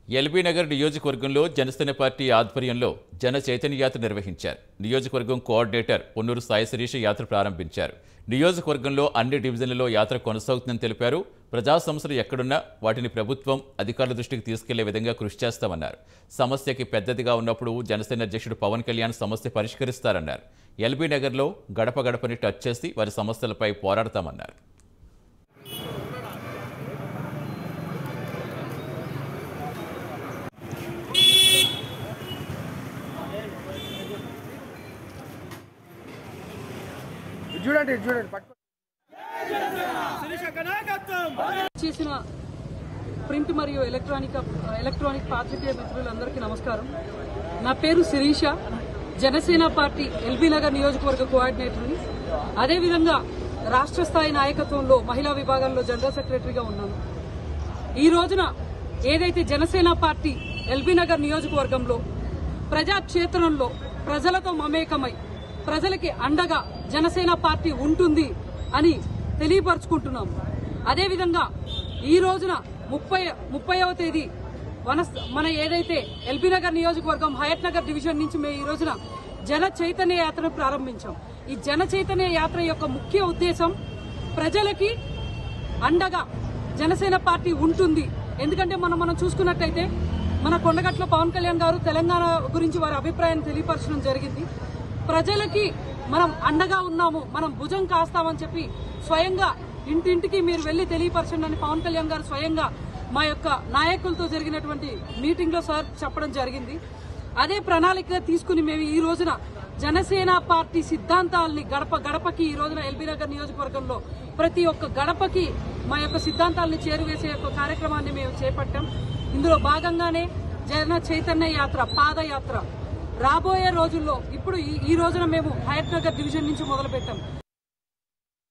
LB Nagar నియోజకవర్గంలో Janasena party ఆధ్వర్యంలో జన చైతన్య యాత్ర నిర్వహించారు నియోజకవర్గం కోఆర్డినేటర్ పొన్నూరు సాయి శిరీష యాత్ర ప్రారంభించారు నియోజకవర్గంలో అన్ని డివిజన్లలో యాత్ర కొనసాగుతుందని తెలిపారు ప్రజా సమస్యలు ఎక్కడున్నా వాటిని ప్రభుత్వం అధికారుల దృష్టికి తీసుకెళ్లే విధంగా కృషి చేస్తామన్నారు సమస్యకి పెద్దదిగా ఉన్నప్పుడు జనసేన అధ్యక్షుడు పవన్ కళ్యాణ్ సమస్య పరిష్కరిస్తారన్నారు ఎల్బీ నగర్లో గడప గడపని టచ్ చేసి వారి సమస్యలపై పోరాడతామన్నారు ఇది చూడండి ఇది చూడండి పట్టుకో చేసిన ప్రింట్ మరియు ఎలక్ట్రానిక్ ఎలక్ట్రానిక్ పాత్రికేయ మిత్రులందరికీ నమస్కారం నా పేరు శిరీష జనసేన పార్టీ ఎల్బీ నగర్ నియోజకవర్గ కోఆర్డినేటర్ని అదేవిధంగా రాష్ట్ర స్థాయి నాయకత్వంలో మహిళా విభాగంలో జనరల్ సెక్రటరీగా ఉన్నాను ఈ రోజున ఏదైతే జనసేన పార్టీ ఎల్బీ నగర్ నియోజకవర్గంలో ప్రజాక్షేత్రంలో ప్రజలతో మమేకమై ప్రజలకి అండగా జనసేన పార్టీ ఉంటుంది అని తెలియపరుచుకుంటున్నాం అదేవిధంగా ఈ రోజున ముప్పై ముప్పైవ తేదీ మన మన ఏదైతే ఎల్బీ నగర్ నియోజకవర్గం హయత్ నగర్ డివిజన్ నుంచి మేము ఈ రోజున జన చైతన్య యాత్రను ప్రారంభించాం ఈ జన చైతన్య యాత్ర యొక్క ముఖ్య ఉద్దేశం ప్రజలకి అండగా జనసేన పార్టీ ఉంటుంది ఎందుకంటే మనం మనం చూసుకున్నట్టయితే మన కొండగట్ల పవన్ కళ్యాణ్ గారు తెలంగాణ గురించి వారి అభిప్రాయాన్ని తెలియపరచడం జరిగింది ప్రజలకి మనం అండగా ఉన్నాము మనం భుజం కాస్తామని చెప్పి స్వయంగా ఇంటింటికి మీరు వెళ్లి తెలియపరచండి అని పవన్ కళ్యాణ్ గారు స్వయంగా మా యొక్క నాయకులతో జరిగినటువంటి మీటింగ్ లో సార్ చెప్పడం జరిగింది అదే ప్రణాళిక తీసుకుని మేము ఈ రోజున జనసేన పార్టీ సిద్ధాంతాలని గడప గడపకి ఈ రోజున ఎల్బీ నగర్ నియోజకవర్గంలో ప్రతి ఒక్క గడపకి మా యొక్క సిద్ధాంతాలని చేరువేసే యొక్క కార్యక్రమాన్ని మేము చేపట్టాం ఇందులో భాగంగానే జన చైతన్య యాత్ర పాదయాత్ర రాబోయే రోజుల్లో ఇప్పుడు ఈ- ఈ రోజున మేము హయత్ నగర్ డివిజన్ నుంచి మొదలు పెట్టాం